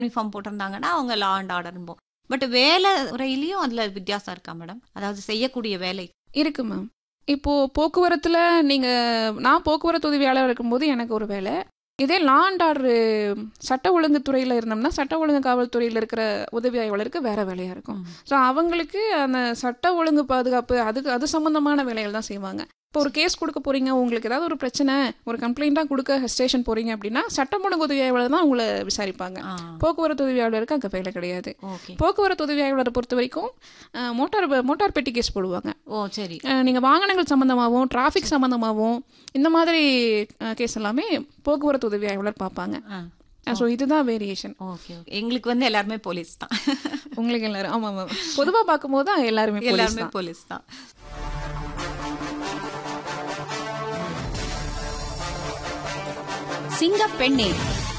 Uniform போட்டிருந்தாங்கன்னா அவங்க law and ஆர்டர்ம்போம் but வேலை முறையிலயும் அதுல வித்தியாசம் இருக்கா மேடம் அதாவது செய்யக்கூடிய வேலை இருக்கு மேம் இப்போ போக்குவரத்துல நீங்க நான் போக்குவரத்து உதவியாளர் இருக்கும்போது எனக்கு ஒரு வேலை இதே லா அண்ட் ஆர்டர் சட்ட ஒழுங்கு துறையில இருந்தோம்னா சட்ட ஒழுங்கு காவல்துறையில் இருக்கிற உதவி ஆய்வாளருக்கு வேற வேலையா இருக்கும் ம். ஸோ அவங்களுக்கு அந்த சட்ட ஒழுங்கு பாதுகாப்பு அதுக்கு அது சம்பந்தமான வேலைகள் தான் செய்வாங்க இப்போ ஒரு கேஸ் கொடுக்க போறீங்க உங்களுக்கு ஏதாவது ஒரு பிரச்சனை ஒரு கம்ப்ளைண்ட்டாக கொடுக்க ஸ்டேஷன் போறீங்க அப்படின்னா சட்டம் ஒழுங்கு உதவி ஆய்வாளர் தான் உங்களை விசாரிப்பாங்க ஆ போக்குவரத்து உதவியாளருக்கு அங்கே வேலை கிடையாது ஓகே போக்குவரத்து உதவி ஆய்வாளரை பொறுத்த வரைக்கும் அஹ், மோட்டார் மோட்டார் பெட்டி கேஸ் போடுவாங்க ஓ சரி அஹ், நீங்க வாகனங்கள் சம்பந்தமாகவும் டிராஃபிக் சம்பந்தமாகவும் இந்த மாதிரி கேஸ் எல்லாமே போக்குவரத்து உதவி ஆய்வாளர் பார்ப்பாங்க ஆ ஸோ இதுதான் வேரியேஷன் ஓகே ஓகே எங்களுக்கு வந்து எல்லாருமே போலீஸ் தான் உங்களுக்கு எல்லாரும் ஆமாம் ஆமாம் பொதுவாக பார்க்கும்போது தான் எல்லாருமே police எல்லாருமே தான். போலீஸ் தான் சிங்கப்பெண்ணே